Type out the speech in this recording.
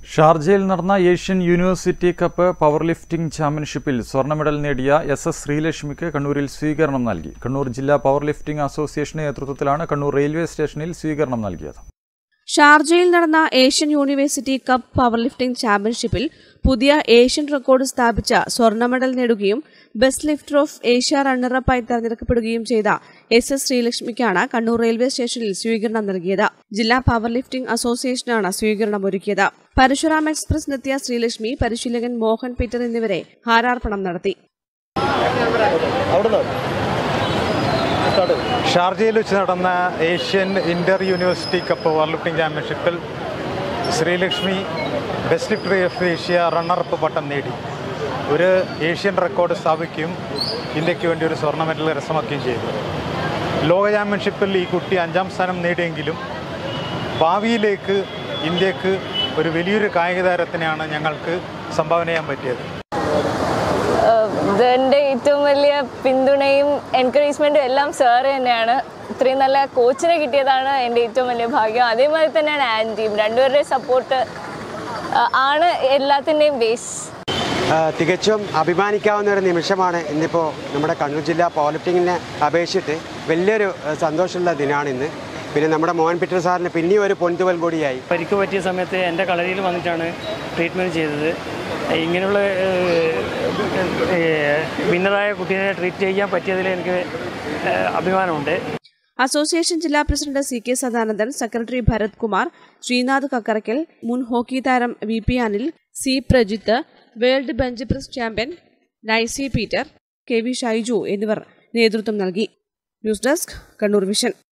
ഷാർജയിൽ നടന്ന Asian university cup powerlifting ചാമ്പ്യൻഷിപ്പിൽ സ്വർണ്ണ മെഡൽ നേടിയ എസ് എസ് ശ്രീലക്ഷ്മിക്ക് കണ്ണൂരിൽ സ്വീകരണം നൽകി കണ്ണൂർ ജില്ലാ പവർ ലിഫ്റ്റിംഗ് അസോസിയേഷന്റെ നേതൃത്വത്തിലാണ് കണ്ണൂർ റെയിൽവേ സ്റ്റേഷനിൽ സ്വീകരണം നൽകിയത് ഷാർജയിൽ നടന്ന Asian university cup powerlifting ചാമ്പ്യൻഷിപ്പിൽ പുതിയ ഏഷ്യൻ റെക്കോർഡ് സ്ഥാപിച്ച സ്വർണ്ണ മെഡൽ നേടുകയും ബെസ്റ്റ് ലിഫ്റ്റർ ഓഫ് ഏഷ്യ റണ്ണറപ്പായി തെരഞ്ഞെടുക്കപ്പെടുകയും ചെയ്ത എസ് എസ് ശ്രീലക്ഷ്മിക്കാണ് കണ്ണൂർ റെയിൽവേ സ്റ്റേഷനിൽ സ്വീകരണം നൽകിയത് ജില്ലാ പവർ ലിഫ്റ്റിംഗ് അസോസിയേഷനാണ് സ്വീകരണം ഒരുക്കിയത് പരശുറാം എക്സ്പ്രസിനെത്തിയ ശ്രീലക്ഷ്മി പരിശീലകൻ മോഹൻ പീറ്റർ എന്നിവരെ ഹാരാർപ്പണം നടത്തി ഷാർജയിൽ വെച്ച് നടന്ന Asian inter university cup powerlifting ചാമ്പ്യൻഷിപ്പിൽ Sreelakshmi best lifter of Asia runner up പട്ടം നേടി ഒരു ഏഷ്യൻ റെക്കോർഡ് സ്ഥാപിക്കുകയും ഇന്ത്യക്ക് വേണ്ടി ഒരു സ്വർണ്ണ മെഡൽ കരസ്ഥമാക്കുകയും ചെയ്തു ലോക ചാമ്പ്യൻഷിപ്പിൽ ഈ കുട്ടി അഞ്ചാം സ്ഥാനം നേടിയെങ്കിലും ഭാവിയിലേക്ക് ഇന്ത്യക്ക് ഒരു വലിയൊരു കായിക താരത്തിനെയാണ് ഞങ്ങൾക്ക് സംഭാവന ചെയ്യാൻ പറ്റിയത് ഇതിൻ്റെ ഏറ്റവും വലിയ പിന്തുണയും എൻകറേജ്മെൻറ്റും എല്ലാം സാറ് തന്നെയാണ് ഇത്രയും നല്ല കോച്ചിനെ കിട്ടിയതാണ് എൻ്റെ ഏറ്റവും വലിയ ഭാഗ്യം അതേമാതിരി തന്നെയാണ് ആൻറ്റിയും രണ്ടുപേരുടെ സപ്പോർട്ട് ആണ് എല്ലാത്തിൻ്റെയും ബേസ് ആ, തികച്ചും അഭിമാനിക്കാവുന്ന ഒരു നിമിഷമാണ് ഇന്നിപ്പോൾ നമ്മുടെ കണ്ണൂർ ജില്ലാ പവർ ലിഫ്റ്റിങ്ങിനെ അപേക്ഷിച്ചിട്ട് വലിയൊരു ആ, സന്തോഷമുള്ള ദിനമാണ് ഇന്ന് പിന്നെ നമ്മുടെ മോഹൻ പീറ്റർ സാറിന് പിന്നെയും ഒരു പൊൻതുവൽ കൂടിയായി പരിക്ക് പറ്റിയ സമയത്ത് എൻ്റെ കളരിയിൽ വന്നിട്ടാണ് ട്രീറ്റ്മെൻറ്റ് ചെയ്തത് ഇങ്ങനെയുള്ള വിന്നറായ കുട്ടീനെ ട്രീറ്റ് ചെയ്യാൻ പറ്റിയതിൽ എനിക്ക് ഏഹ്, അഭിമാനമുണ്ട് അസോസിയേഷൻ ജില്ലാ president C K Sadanandan secretary Bharath Kumar Sreenath Kakkarakkal മുൻ ഹോക്കി താരം V P Anil C Prajith world bench press champion Naisy Peter K V Shaiju എന്നിവർ നേതൃത്വം നൽകി ന്യൂസ് ഡെസ്ക് കണ്ണൂർ വിഷൻ